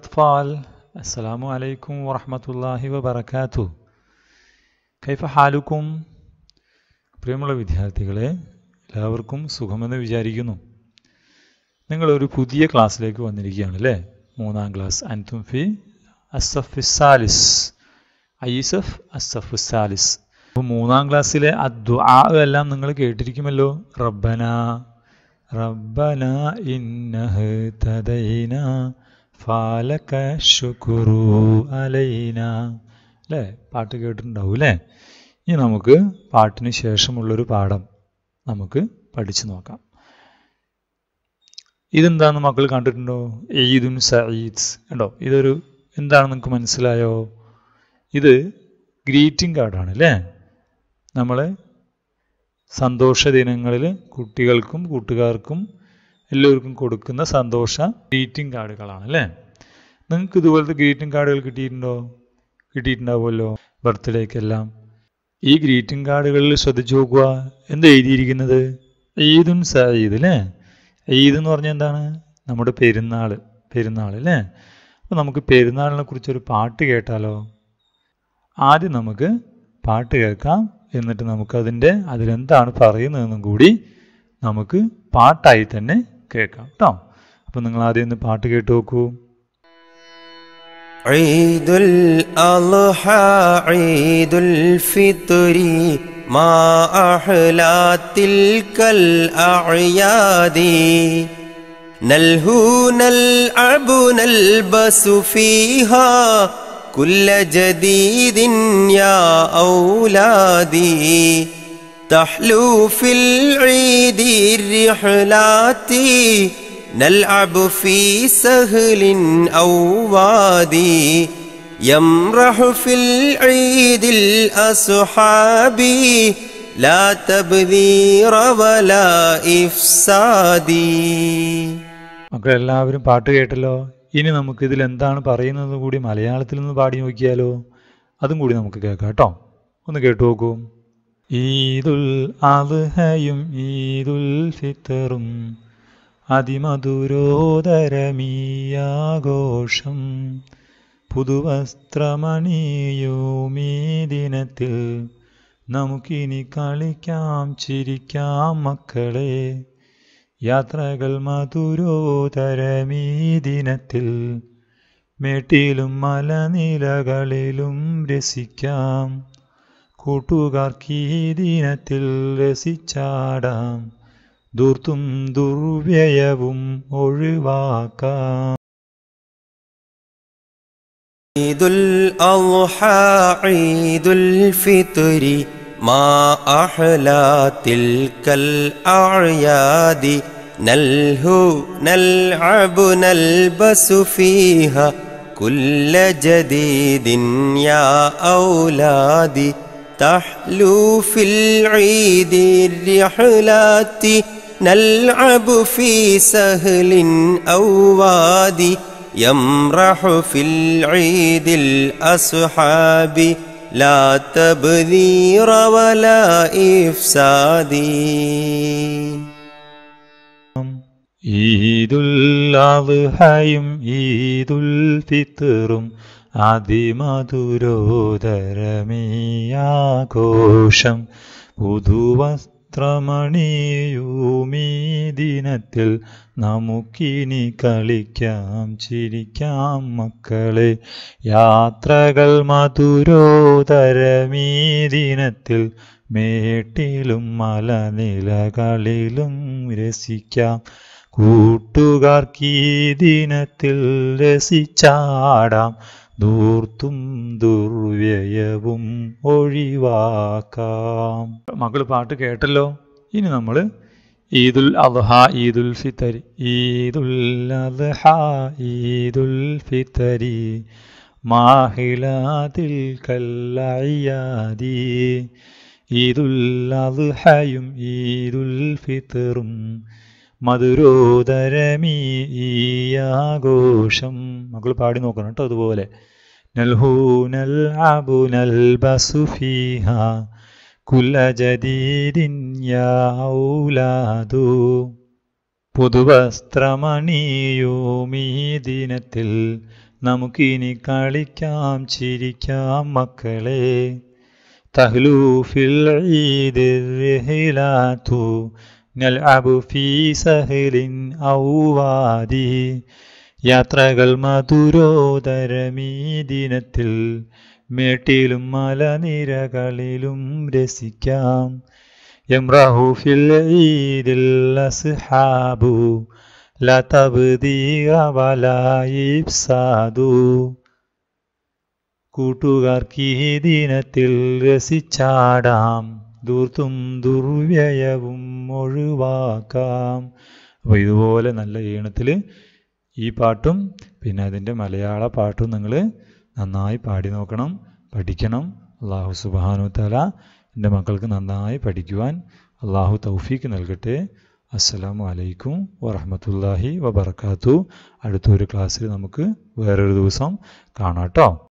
الأطفال السلام عليكم ورحمة الله وبركاته കൈഫ ഹാലുക്കും പ്രിയമുള്ള വിദ്യാർത്ഥികളെ എല്ലാവർക്കും സുഖമെന്ന് വിചാരിക്കുന്നു നിങ്ങളൊരു പുതിയ ക്ലാസ്സിലേക്ക് വന്നിരിക്കുകയാണ് അല്ലേ മൂന്നാം ക്ലാസ് അൻതും ഫി അസഫിസാലിസ് ഐസഫ് അസഫുസാലിസ് അപ്പോൾ മൂന്നാം ക്ലാസ്സിലെ അദ്വാ എല്ലാം നിങ്ങൾ കേട്ടിരിക്കുമല്ലോ റബ്ബന റബ്ബന ഇന്നഹ് തദൈന ഫാലക ശുക്രു അലൈന അല്ലേ പാട്ട് കേട്ടിട്ടുണ്ടാവും അല്ലേ ഇനി നമുക്ക് പാട്ടിന് ശേഷമുള്ളൊരു പാഠം നമുക്ക് പഠിച്ചു നോക്കാം ഇതെന്താന്ന് മക്കൾ കണ്ടിട്ടുണ്ടോ ഈദുൻ സഈദ്സ് കണ്ടോ ഇതൊരു എന്താണ് നിങ്ങൾക്ക് മനസ്സിലായോ ഇത് ഗ്രീറ്റിംഗ് കാർഡാണ് അല്ലേ നമ്മൾ സന്തോഷ ദിനങ്ങളിൽ കുട്ടികൾക്കും കൂട്ടുകാർക്കും എല്ലാവർക്കും കൊടുക്കുന്ന സന്തോഷ ഗ്രീറ്റിംഗ് കാർഡുകളാണ് അല്ലേ നിങ്ങൾക്ക് ഇതുപോലത്തെ ഗ്രീറ്റിംഗ് കാർഡുകൾ കിട്ടിയിട്ടുണ്ടോ കിട്ടിയിട്ടുണ്ടാവുമല്ലോ ബർത്ത്ഡേക്കെല്ലാം ഈ ഗ്രീറ്റിംഗ് കാർഡുകളിൽ ശ്രദ്ധിച്ചു നോക്കുക എന്താ എഴുതിയിരിക്കുന്നത് ഈദുൻ സഈദ് അല്ലേ ഈദ് എന്ന് പറഞ്ഞാൽ എന്താണ് നമ്മുടെ പെരുന്നാൾ പെരുന്നാൾ അല്ലേ അപ്പോൾ നമുക്ക് പെരുന്നാളിനെ കുറിച്ചൊരു പാട്ട് കേട്ടാലോ ആദ്യം നമുക്ക് പാട്ട് കേൾക്കാം എന്നിട്ട് നമുക്കതിൻ്റെ അതിലെന്താണ് പറയുന്നതെന്നും കൂടി നമുക്ക് പാട്ടായി തന്നെ കേൾക്കാം കേട്ടോ അപ്പം നിങ്ങൾ ആദ്യം ഒന്ന് പാട്ട് കേട്ട് നോക്കൂ عيد الأضحى عيد الفطر ما أحلى تلك الأعياد نلهو نلعب نلبس فيها كل جديد يا أولادي تحلو في العيد الرحلات نلعب في سهل أو وادي يمرح في العيد الأصحاب لا تبذير ولا إفسادي മക്കളെല്ലാവരും പാട്ട് കേട്ടല്ലോ ഇനി നമുക്ക് ഇതിൽ എന്താണ് പറയുന്നത് കൂടി മലയാളത്തിൽ നിന്ന് പാടി നോക്കിയാലോ അതും കൂടി നമുക്ക് കേൾക്കാം കേട്ടോ ഒന്ന് കേട്ടു നോക്കൂ ഈദുൽ അദ്ഹയും ഈദുൽ ഫിത്തറും അതിമധുരോദരമീയാഘോഷം പുതുവസ്ത്രമണിയൂമീ ദിനത്തിൽ നമുക്കിനി കളിക്കാം ചിരിക്കാം മക്കളെ യാത്രകൾ മധുരോദരമീ ദിനത്തിൽ മേട്ടിലും മലനിലകളിലും രസിക്കാം കൂട്ടുകാർക്കീ ദിനത്തിൽ രസിച്ചാടാം ദൂർത്തും ദുർവ്യയവും ഒഴിവാക്കാം عيد الأضحى عيد الفطر ما أحلى تلك الأعياد نلهو نلعب نلبس فيها كل جديد يا أولادي تحلو في العيد الرحلات نلعب في سهل أو وادي يمرح في العيد الأصحاب لا تبذير ولا إفساد ഈദുൽ അദ്ഹയും ഈദുൽ ഫിത്തറും അതിമധുരോദരമീയാഘോഷം പുതുവസ്ത്രമണിയൂമീ ദിനത്തിൽ നമുക്കിനി കളിക്കാം ചിരിക്കാം മക്കളെ യാത്രകൾ മധുരോദരമീ ദിനത്തിൽ മേട്ടിലും മലനിലകളിലും രസിക്കാം കൂട്ടുകാർക്കീ ദിനത്തിൽ രസിച്ചാടാം ദൂർത്തും ദുർവ്യയവും ഒഴിവാക്കാം മകൾ പാട്ട് കേട്ടല്ലോ ഇനി നമ്മൾ ഈദുൽ അദ്ഹ ഈദുൽ ഫിത്തരി ഈദുൽ അദ്ഹ ഈദുൽ ഫിത്തരി മാഹിലാതിൽ കല്ലയ്യാദി ഈദുൽ അദ്ഹയും ഈദുൽ ഫിത്തറും മധുരോദരമീ ഈ ആഘോഷം മകൾ പാടി നോക്കണം കേട്ടോ അതുപോലെ നൽഹൂ നൽഅബു നൽബസു ഫീഹ കുല്ല ജദീദിൻ യാ ഔലാദു പുതുവസ്ത്രമണിയൂമീ ദിനത്തിൽ നമുക്കിനി കളിക്കാം ചിരിക്കാം മക്കളെ തഹ്ലൂഫിൽ ഈദിർഹിലാത്തു നൽഅബു ഫീ സഹലിൻ ഔവാദി യാത്രകൾ മധുരോദരമീ ദിനത്തിൽ മേട്ടിലും മലനിരകളിലും രസിക്കാം യംറഹു ഫിൽ ഈദിൽ അസ്ഹാബു لا تبذير ولا ഇഫ്സാദു കൂട്ടുകാർക്ക് ഈ ദിനത്തിൽ രസിച്ചാടാം ദൂർത്തും ദുർവ്യയവും ഒഴിവാക്കാം അപ്പോൾ ഇതുപോലെ നല്ല ഈണത്തിൽ ഈ പാട്ടും പിന്നെ അതിൻ്റെ മലയാള പാട്ടും നിങ്ങൾ നന്നായി പാടി നോക്കണം പഠിക്കണം അള്ളാഹു സുബാനു തല എൻ്റെ മക്കൾക്ക് നന്നായി പഠിക്കുവാൻ അള്ളാഹു തൗഫീക്ക് നൽകട്ടെ അസ്സലാമു അലൈക്കും വറഹമത്തല്ലാഹി വബർക്കാത്തു അടുത്തൊരു ക്ലാസ്സിൽ നമുക്ക് വേറൊരു ദിവസം കാണാം കേട്ടോ